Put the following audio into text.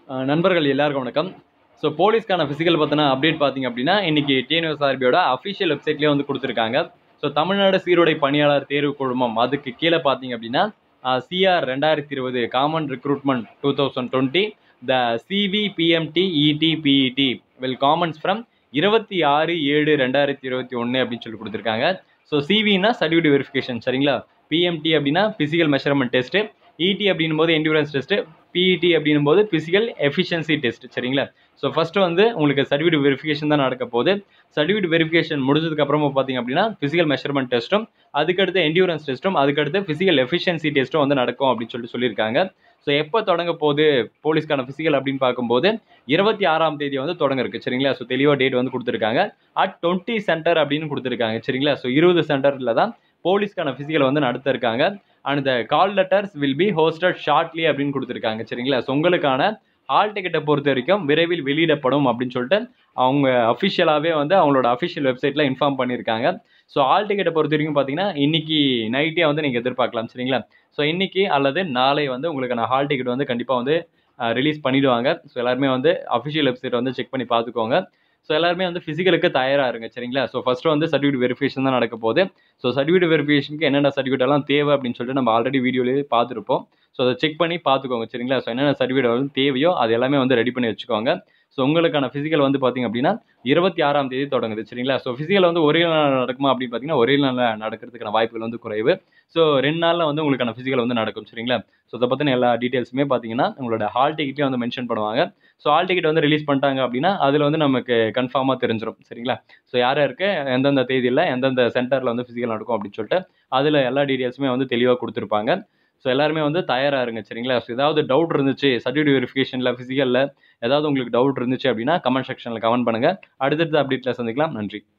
அஹ் நண்பர்கள் எல்லாருக்கும் வணக்கம் ஸோ போலீஸ்க்கான ஃபிசிக்கல் பற்றின அப்டேட் பார்த்தீங்க அப்படின்னா இன்னைக்கு டிஎன்யூஎஸ்ஆர்பியோட அஃபிஷியல் வெப்சைட்லேயே வந்து கொடுத்துருக்காங்க ஸோ தமிழ்நாடு சீருடை பணியாளர் தேர்வு குழுமம் அதுக்கு கீழே பார்த்தீங்க அப்படின்னா சிஆர் ரெண்டாயிரத்தி இருபது common recruitment two thousand twenty the CVPMT ETPET will commons from இருபத்தி ஆறு ஏழு ரெண்டாயிரத்தி இருபத்தி ஒன்று அப்படின்னு சொல்லி கொடுத்துருக்காங்க ஸோ சிவினா சர்டிஃபிகேட் வெரிஃபிகேஷன் சரிங்களா பிஎம்டி அப்படின்னா ஃபிசிக்கல் மெஷர்மெண்ட் டெஸ்ட்டு இடி அப்படின்னும் போது என்டூரன்ஸ் டெஸ்ட்டு பிஇடி அப்படின்னும் போது ஃபிசிக்கல் எஃபிஷியன்சி டெஸ்ட் சரிங்களா ஸோ ஃபஸ்ட்டு வந்து உங்களுக்கு சர்டிஃபிகேட் வெரிஃபிகேஷன் தான் நடக்க போகுது சர்டிஃபிகேட் வெரிஃபிகேஷன் முடிஞ்சதுக்கு அப்புறமா பார்த்தீங்க அப்படின்னா ஃபிசிக்கல் மெஷர்மெண்ட் டெஸ்ட்டும் அதுக்கடுத்து என்டூரன்ஸ் டெஸ்ட்டும் அதுக்கடுத்து ஃபிசிக்கல் எஃபிஷியன்சி டெஸ்ட்டும் வந்து நடக்கும் அப்படின்னு சொல்லிட்டு சொல்லியிருக்காங்க ஸோ எப்போ தொடங்க போகுது போலீஸ்க்கான ஃபிசிக்கல் அப்படின்னு பார்க்கும்போது இருபத்தி ஆறாம் தேதி வந்து தொடங்க இருக்கு சரிங்களா ஸோ தெளிவாக டேட் வந்து கொடுத்துருக்காங்க அட் டுவெண்ட்டி சென்டர் அப்படின்னு கொடுத்துருக்காங்க சரிங்களா ஸோ இருபது சென்டரில் தான் போலீஸ்க்கான ஃபிசிக்கல் வந்து நடத்த இருக்காங்க and the call letters will be hosted shortly அப்படின்னு கொடுத்துருக்காங்க சரிங்களா ஸோ உங்களுக்கான ஹால் டிக்கெட்டை பொறுத்த வரைக்கும் விரைவில் வெளியிடப்படும் அப்படின்னு சொல்லிட்டு அவங்க அஃபிஷியலாகவே வந்து அவங்களோட அஃபிஷியல் வெப்சைட்டில் இன்ஃபார்ம் பண்ணியிருக்காங்க ஸோ ஹால் டிக்கெட்டை பொறுத்த வரைக்கும் பார்த்தீங்கன்னா இன்னைக்கு நைட்டே வந்து நீங்கள் எதிர்பார்க்கலாம் சரிங்களா ஸோ இன்னைக்கு அல்லது நாளை வந்து உங்களுக்கான ஹால் டிக்கெட் வந்து கண்டிப்பாக வந்து ரிலீஸ் பண்ணிடுவாங்க ஸோ எல்லாருமே வந்து அஃபிஷியல் வெப்சைட் வந்து செக் பண்ணி பார்த்துக்கோங்க ஸோ எல்லாருமே வந்து ஃபிசிக்கலுக்கு தயாராக இருங்க சரிங்களா ஸோ ஃபஸ்ட்டு வந்து சர்டிஃபிகேட் வெரிஃபிகேஷன் தான் நடக்க போகுது ஸோ சர்டிஃபிகேட் வெரிஃபிகேஷனுக்கு என்னென்ன சர்டிஃபிகேட் எல்லாம் தேவை அப்படின்னு சொல்லிட்டு நம்ம ஆல்ரெடி வீடியோலேயே பார்த்துருப்போம் ஸோ அதை செக் பண்ணி பார்த்துக்கோங்க சரிங்களா ஸோ என்னென்ன சர்டிஃபிகேட் வந்து தேவையோ அது எல்லாமே வந்து ரெடி பண்ணி வச்சுக்கோங்க ஸோ உங்களுக்கான ஃபிசிக்கல் வந்து பார்த்தீங்க அப்படின்னா இருபத்தி ஆறாம் தேதி தொடங்குது சரிங்களா ஸோ ஃபிசிக்கல் வந்து ஒரே நாள் நடக்குமா அப்படின்னு பார்த்தீங்கன்னா ஒரே நாளில் நடக்கிறதுக்கான வாய்ப்புகள் வந்து குறைவு ஸோ ரெண்டு நாளில் வந்து உங்களுக்கான ஃபிசிக்கல் வந்து நடக்கும் சரிங்களா ஸோ அதை பற்றின எல்லா டீட்டெயில்ஸுமே பார்த்தீங்கன்னா உங்களோட ஹால் டிக்கெட்லேயே வந்து மென்ஷன் பண்ணுவாங்க ஸோ ஹால் டிக்கெட் வந்து ரிலீஸ் பண்ணிட்டாங்க அப்படின்னா அதில் வந்து நமக்கு கன்ஃபார்மாக தெரிஞ்சிடும் சரிங்களா ஸோ யார் யாருக்கு எந்தெந்த தேதியில் எந்தெந்த சென்டரில் வந்து ஃபிசிக்கல் நடக்கும் அப்படின்னு சொல்லிட்டு அதில் எல்லா டீட்டெயில்ஸுமே வந்து தெளிவாக கொடுத்துருப்பாங்க ஸோ எல்லாருமே வந்து தயாராக இருங்க சரிங்களா ஸோ ஏதாவது டவுட் இருந்துச்சு சர்டிஃபிகேட் வெரிஃபிகேஷனில் ஃபிசிக்கலில் ஏதாவது உங்களுக்கு டவுட் இருந்துச்சு அப்படின்னா கமெண்ட் செக்ஷனில் கமெண்ட் பண்ணுங்கள் அடுத்தடுத்த அப்டேட்டில் சந்திக்கலாம் நன்றி